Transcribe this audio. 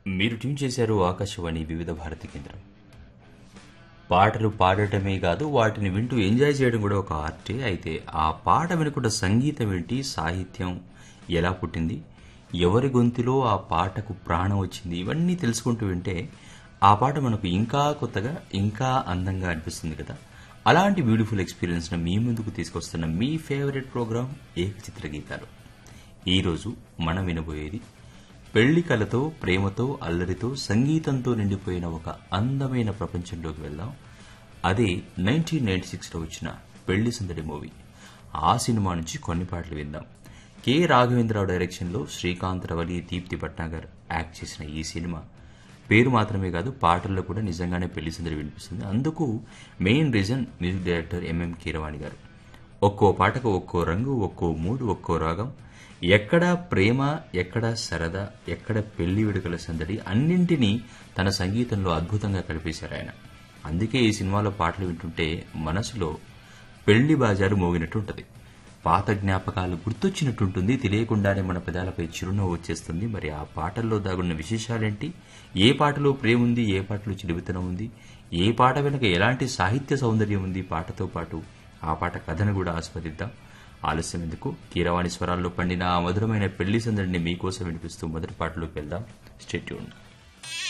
మీరు ట్యూన్ చేశారు ఆకాశవాణి వివిధ భారతి కేంద్రం పాటలు పాడటమే కాదు వాటిని వింటూ ఎంజాయ్ చేయడం కూడా ఒక ఆర్టే అయితే ఆ పాట వెనుకున్న సంగీతం ఏంటి సాహిత్యం ఎలా పుట్టింది ఎవరి గొంతులో ఆ పాటకు ప్రాణం వచ్చింది ఇవన్నీ తెలుసుకుంటూ వింటే ఆ పాట మనకు ఇంకా కొత్తగా ఇంకా అందంగా అనిపిస్తుంది కదా అలాంటి బ్యూటిఫుల్ ఎక్స్పీరియన్స్ను మీ ముందుకు తీసుకొస్తున్న మీ ఫేవరెట్ ప్రోగ్రాం ఏకచిత్ర గీతాలు ఈరోజు మనం వినబోయేది పెళ్లి కలతో ప్రేమతో అల్లరితో సంగీతంతో నిండిపోయిన ఒక అందమైన ప్రపంచంలోకి వెళ్దాం అదే నైన్టీన్ నైన్టీ సిక్స్లో వచ్చిన పెళ్లి సందడి మూవీ ఆ సినిమా నుంచి కొన్ని పాటలు విందాం కె రాఘవేంద్రరావు డైరెక్షన్లో శ్రీకాంత్ రవలి దీప్తి భట్నాగర్ యాక్ట్ చేసిన ఈ సినిమా పేరు మాత్రమే కాదు పాటల్లో కూడా నిజంగానే పెళ్లి సందడి వినిపిస్తుంది అందుకు main reason music director MM Keeravani గారు ఒక్కో పాటకు ఒక్కో రంగు ఒక్కో మూడు ఒక్కో రాగం ఎక్కడ ప్రేమ ఎక్కడ సరదా ఎక్కడ పెళ్లి విడుకల సందడి అన్నింటినీ తన సంగీతంలో అద్భుతంగా కలిపేశారు ఆయన అందుకే ఈ సినిమాలో పాటలు వింటుంటే మనసులో పెళ్లి బాజారు మోగినట్టు ఉంటుంది పాత జ్ఞాపకాలు గుర్తొచ్చినట్టుంటుంది తెలియకుండానే మన పెదాలపై చిరునవ్వు వచ్చేస్తుంది మరి ఆ పాటల్లో దాగున్న విశేషాలేంటి ఏ పాటలో ప్రేమ ఉంది ఏ పాటలో చిలుగుతనం ఉంది ఏ పాట వెనుక ఎలాంటి సాహిత్య సౌందర్యం ఉంది పాటతో పాటు ఆ పాట కథను కూడా ఆస్వాదిద్దాం ఆలస్యం ఎందుకు కీరవాణి స్వరాల్లో పండిన ఆ మధురమైన పెళ్లి సందడిని మీకోసం వినిపిస్తూ మొదటి పాటలోకి వెళ్దాం స్టేట్యూన్